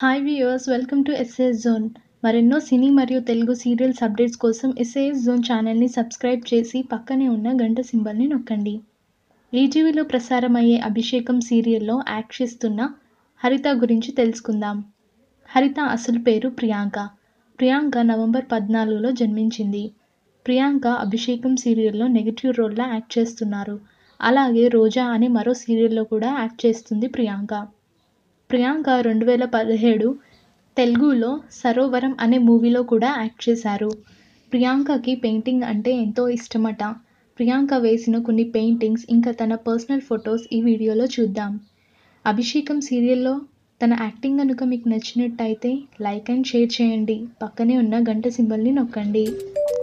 hi viewers welcome to SAS zone మరెన్నో సినీ మరియు తెలుగు సీరియల్స్ అప్డేట్స్ కోసం ఎస్ఏఎస్ జోన్ ఛానల్ని సబ్స్క్రైబ్ చేసి పక్కనే ఉన్న గంట సింబల్ని నొక్కండి ఈటీవీలో ప్రసారమయ్యే అభిషేకం సీరియల్లో యాక్ట్ చేస్తున్న హరిత గురించి తెలుసుకుందాం హరిత అసలు పేరు ప్రియాంక ప్రియాంక నవంబర్ పద్నాలుగులో జన్మించింది ప్రియాంక అభిషేకం సీరియల్లో నెగిటివ్ రోల్లో యాక్ట్ చేస్తున్నారు అలాగే రోజా అనే మరో సీరియల్లో కూడా యాక్ట్ చేస్తుంది ప్రియాంక ప్రియాంక రెండు వేల పదిహేడు తెలుగులో సరోవరం అనే మూవీలో కూడా యాక్ట్ చేశారు ప్రియాంకకి పెయింటింగ్ అంటే ఎంతో ఇష్టమట ప్రియాంక వేసిన కొన్ని పెయింటింగ్స్ ఇంకా తన పర్సనల్ ఫొటోస్ ఈ వీడియోలో చూద్దాం అభిషేకం సీరియల్లో తన యాక్టింగ్ కనుక మీకు నచ్చినట్టయితే లైక్ అండ్ షేర్ చేయండి పక్కనే ఉన్న గంట సింబల్ని నొక్కండి